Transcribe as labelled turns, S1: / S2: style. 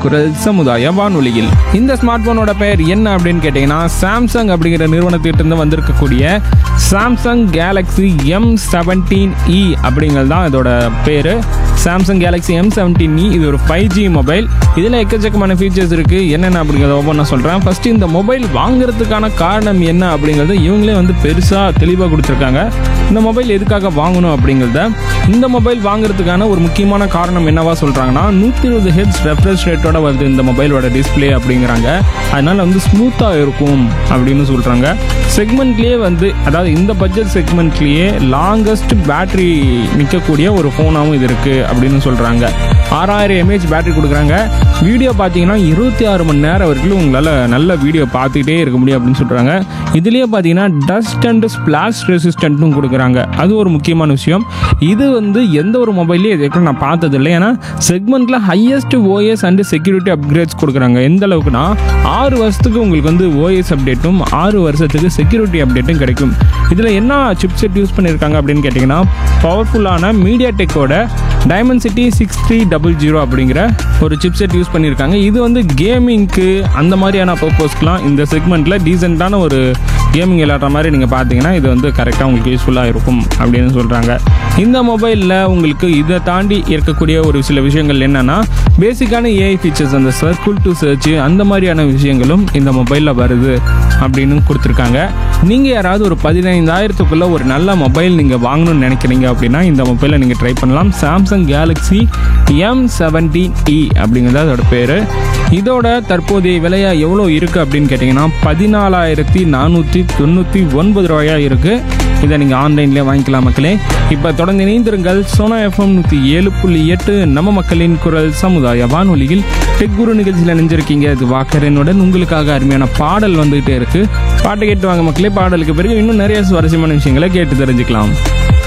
S1: குரல் சமுதாய வானொலியில் இந்த ஸ்மார்ட் போனோட பெயர் என்ன அப்படின்னு கேட்டிங்கன்னா சாம்சங் அப்படிங்கிற நிறுவனத்திலிருந்து வந்திருக்கக்கூடிய Samsung Galaxy M seventeen E அப்படிங்கிறது தான் இதோட பேர் Samsung Galaxy M seventeen E இது ஒரு ஃபைவ் ஜி மொபைல் இதில் எக்கச்சக்கமான ஃபீச்சர்ஸ் இருக்குது என்னென்ன அப்படிங்கிறத ஒவ்வொன்றா சொல்கிறேன் ஃபஸ்ட்டு இந்த மொபைல் வாங்குறதுக்கான காரணம் என்ன அப்படிங்கிறது இவங்களே வந்து பெருசாக தெளிவாக கொடுத்துருக்காங்க இந்த மொபைல் எதுக்காக வாங்கணும் அப்படிங்கிறத இந்த மொபைல் வாங்குறதுக்கான ஒரு முக்கியமான காரணம் என்னவா சொல்கிறாங்கன்னா நூற்றி இருபது ஹெட்ஸ் ரெஃப்ரெஷ் ரேட்டோட வருது இந்த மொபைலோட டிஸ்பிளே அப்படிங்கிறாங்க அதனால வந்து ஸ்மூத்தாக இருக்கும் அப்படின்னு சொல்கிறாங்க செக்மெண்ட்லேயே வந்து அதாவது இந்த பட்ஜெட் செக்மெண்ட்லேயே லாங்கஸ்ட் பேட்டரி நிற்கக்கூடிய ஒரு ஃபோனாகவும் இது இருக்குது அப்படின்னு சொல்கிறாங்க ஆறாயிரம் எம்ஏஹெச் பேட்டரி கொடுக்குறாங்க வீடியோ பார்த்தீங்கன்னா இருபத்தி ஆறு மணி நேரம் வரைக்கும் உங்களால் நல்ல வீடியோ பார்த்துக்கிட்டே இருக்க முடியும் அப்படின்னு சொல்கிறாங்க இதுலேயே பார்த்தீங்கன்னா டஸ்ட் அண்ட் ஸ்பிளாஷ் ரெசிஸ்டன்ட்டும் கொடுக்குறாங்க அது ஒரு முக்கியமான விஷயம் இது வந்து எந்த ஒரு மொபைல்லையும் இது வரைக்கும் நான் பார்த்ததில்லை ஏன்னா செக்மெண்ட்டில் highest OS and security upgrades கொடுக்குறாங்க எந்த அளவுக்குன்னா ஆறு வருஷத்துக்கு உங்களுக்கு வந்து ஓஎஸ் அப்டேட்டும் ஆறு வருஷத்துக்கு செக்யூரிட்டி அப்டேட்டும் கிடைக்கும் இதில் என்ன சிப்செட் யூஸ் பண்ணியிருக்காங்க அப்படின்னு கேட்டிங்கன்னா பவர்ஃபுல்லான மீடியா டெக்கோட Dimensity six three double zero அப்படிங்கிற ஒரு சிப்செட் யூஸ் பண்ணியிருக்காங்க இது வந்து கேமிங்க்கு அந்த மாதிரியான பர்பஸ்க்குலாம் இந்த செக்மெண்ட்டில் டீசெண்டான ஒரு கேமிங் விளையாடுற மாதிரி நீங்கள் பார்த்தீங்கன்னா இது வந்து கரெக்டாக உங்களுக்கு யூஸ்ஃபுல்லாக இருக்கும் அப்படின்னு சொல்கிறாங்க இந்த மொபைலில் உங்களுக்கு இதை தாண்டி இருக்கக்கூடிய ஒரு சில விஷயங்கள் என்னென்னா பேசிக்கான ஏஐ ஃபீச்சர்ஸ் அந்த சர்க்குல் டு சர்ச் அந்த மாதிரியான விஷயங்களும் இந்த மொபைலில் வருது அப்படின்னு கொடுத்துருக்காங்க நீங்கள் யாராவது ஒரு பதினைந்தாயிரத்துக்குள்ளே ஒரு நல்ல மொபைல் நீங்கள் வாங்கணும்னு நினைக்கிறீங்க அப்படின்னா இந்த மொபைலை நீங்கள் ட்ரை பண்ணலாம் Samsung Galaxy M seventeen E அப்படிங்கிறது அதோட பேர் இதோட தற்போதைய விலையா எவ்வளோ இருக்குது அப்படின்னு கேட்டிங்கன்னா பதினாலாயிரத்தி நானூற்றி தொண்ணூற்றி ஒன்பது ரூபாயா இருக்குது இதை நீங்கள் ஆன்லைன்லேயே வாங்கிக்கலாம் மக்களே இப்போ தொடர்ந்து இணைந்திருங்கள் சோனா எஃப்எம் நூற்றி ஏழு புள்ளி எட்டு நம்ம மக்களின் குரல் சமுதாய வானொலியில் டெக் குரு நிகழ்ச்சியில் நினைஞ்சிருக்கீங்க இது வாக்கரனுடன் உங்களுக்காக அருமையான பாடல் வந்துகிட்டே இருக்கு பாட்டை கேட்டு வாங்க மக்களே பாடலுக்கு பிறகு இன்னும் நிறைய சுவாரஸ்யமான விஷயங்களை கேட்டு தெரிஞ்சுக்கலாம்